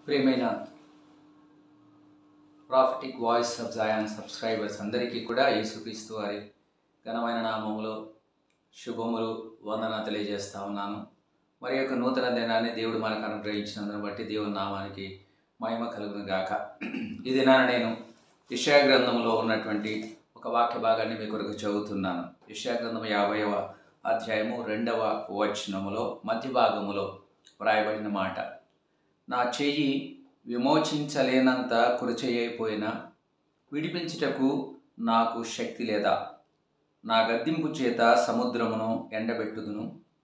ప్రియమైన prophetic voice of Zion subscribers అందరికీ కూడా యేసుక్రీస్తు వారి ఘనమైన నామములో శుభములు వందన తెలియజేస్తా ఉన్నాను మరి యొక్క నూతన దినాన్ని దేవుడు మనకు అనుగ్రహించినందును బట్టి దేవుని నామానికి మహిమ కలుగును గాక ఈ దినాన నేను ఇషయా గ్రంథంలో ఉన్నటువంటి ఒక వాక్య భాగాన్ని మీ కొరకు చదువుతున్నాను ఇషయా గ్రంథం యాభైవ అధ్యాయము రెండవ వచనములో మధ్య భాగములో వ్రాయబడిన మాట నా చెయ్యి విమోచించలేనంత కురచేయైపోయినా విడిపించుటకు నాకు శక్తి లేదా నా గద్దింపు చేత సముద్రమును ఎండబెట్టుదును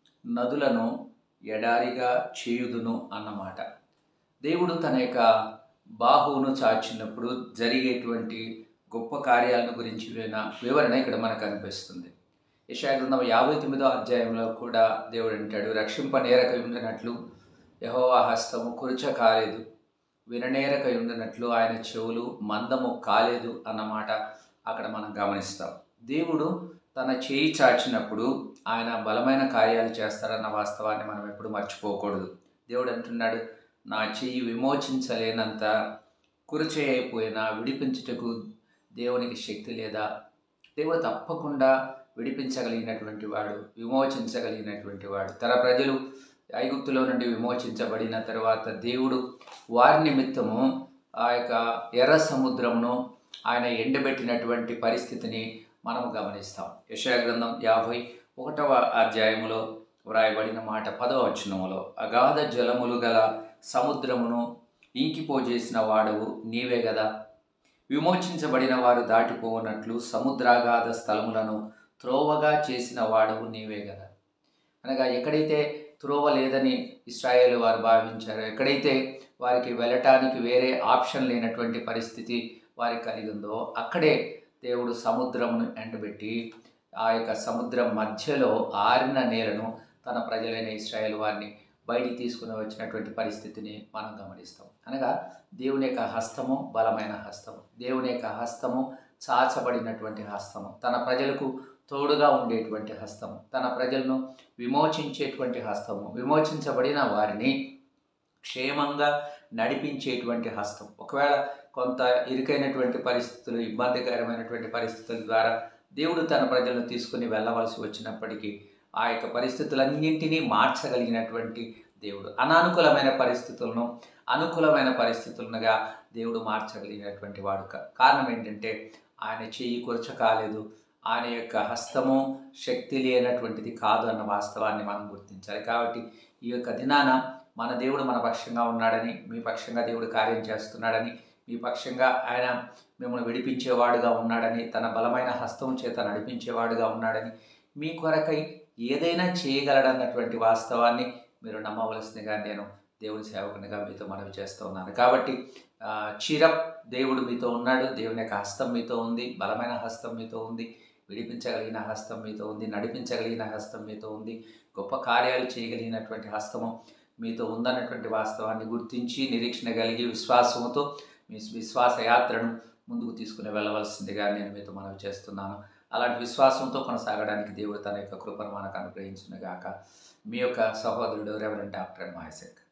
నదులను ఎడారిగా చేయుదును అన్నమాట దేవుడు తన యొక్క బాహువును చాచినప్పుడు జరిగేటువంటి గొప్ప కార్యాలను గురించి విన వివరణ ఇక్కడ మనకు అనిపిస్తుంది యశాగ్రంథం యాభై తొమ్మిదో అధ్యాయంలో కూడా దేవుడు అంటాడు రక్షింప నేరక ఉండినట్లు యహోవా హస్తము కురుచ కాలేదు విననేరక ఉండినట్లు ఆయన చెవులు మందము కాలేదు అన్నమాట అక్కడ మనం గమనిస్తాం దేవుడు తన చేయి చాచినప్పుడు ఆయన బలమైన కార్యాలు చేస్తారన్న వాస్తవాన్ని మనం ఎప్పుడు మర్చిపోకూడదు దేవుడు అంటున్నాడు నా చెయ్యి విమోచించలేనంత కురచే అయిపోయినా విడిపించుటకు దేవునికి శక్తి లేదా దేవుడు తప్పకుండా విడిపించగలిగినటువంటి వాడు విమోచించగలిగినటువంటి వాడు తన ప్రజలు ఐగుప్తులో నుండి విమోచించబడిన తర్వాత దేవుడు వారి నిమిత్తము ఆ యొక్క ఎర్ర సముద్రమును ఆయన ఎండబెట్టినటువంటి పరిస్థితిని మనం గమనిస్తాం యశాగ్రంథం యాభై ఒకటవ అధ్యాయములో వ్రాయబడిన మాట పదవ వచనములో అగాధ జలములు గల సముద్రమును ఇంకిపోజేసిన వాడవు నీవే గదా విమోచించబడిన వారు దాటిపోనట్లు సముద్రాగాధ స్థలములను త్రోవగా చేసిన వాడవు నీవే కదా అనగా ఎక్కడైతే త్రోవ లేదని ఇస్రాయేల్ వారు భావించారో ఎక్కడైతే వారికి వెళ్ళటానికి వేరే ఆప్షన్ లేనటువంటి పరిస్థితి వారికి కలిగి ఉందో అక్కడే దేవుడు సముద్రమును ఎండబెట్టి ఆ యొక్క సముద్రం మధ్యలో ఆరిన నేలను తన ప్రజలైన ఇస్రాయేల్ వారిని బయటికి తీసుకుని వచ్చినటువంటి పరిస్థితిని మనం గమనిస్తాం అనగా దేవుని యొక్క హస్తము బలమైన హస్తము దేవుని యొక్క హస్తము చాచబడినటువంటి హస్తము తన ప్రజలకు తోడుగా ఉండేటువంటి హస్తము తన ప్రజలను విమోచించేటువంటి హస్తము విమోచించబడిన వారిని క్షేమంగా నడిపించేటువంటి హస్తం ఒకవేళ కొంత ఇరుకైనటువంటి పరిస్థితులు ఇబ్బందికరమైనటువంటి పరిస్థితుల ద్వారా దేవుడు తన ప్రజలను తీసుకుని వెళ్ళవలసి వచ్చినప్పటికీ ఆ యొక్క పరిస్థితులన్నింటినీ మార్చగలిగినటువంటి దేవుడు అనానుకూలమైన పరిస్థితులను అనుకూలమైన పరిస్థితులుగా దేవుడు మార్చగలిగినటువంటి వాడు కారణం ఏంటంటే ఆయన చెయ్యి కూర్చ కాలేదు ఆయన యొక్క హస్తము శక్తి లేనటువంటిది కాదు అన్న వాస్తవాన్ని మనం గుర్తించాలి కాబట్టి ఈ యొక్క దినాన మన దేవుడు మన పక్షంగా ఉన్నాడని మీ పక్షంగా దేవుడు కార్యం చేస్తున్నాడని మీ పక్షంగా ఆయన మిమ్మల్ని విడిపించేవాడుగా ఉన్నాడని తన బలమైన హస్తం చేత నడిపించేవాడుగా ఉన్నాడని మీ కొరకై ఏదైనా చేయగలడన్నటువంటి వాస్తవాన్ని మీరు నమ్మవలసిందిగా నేను దేవుని సేవకునిగా మీతో మనవి చేస్తూ ఉన్నాను కాబట్టి చిరప్ దేవుడు మీతో ఉన్నాడు దేవుని యొక్క హస్తం మీతో ఉంది బలమైన హస్తం మీతో ఉంది విడిపించగలిగిన హస్తం మీతో ఉంది నడిపించగలిగిన హస్తం మీతో ఉంది గొప్ప కార్యాలు చేయగలిగినటువంటి హస్తము మీతో ఉందన్నటువంటి వాస్తవాన్ని గుర్తించి నిరీక్షణ కలిగి విశ్వాసముతో మీ విశ్వాస యాత్రను ముందుకు తీసుకుని వెళ్ళవలసిందిగా నేను మీతో మనవి చేస్తున్నాను అలాంటి విశ్వాసంతో కొనసాగడానికి దేవుడు తన యొక్క కృపను మనకు అనుగ్రహించిన గాక మీ యొక్క సహోదరుడు రెవరెంట్ డాక్టర్ మాయశేఖర్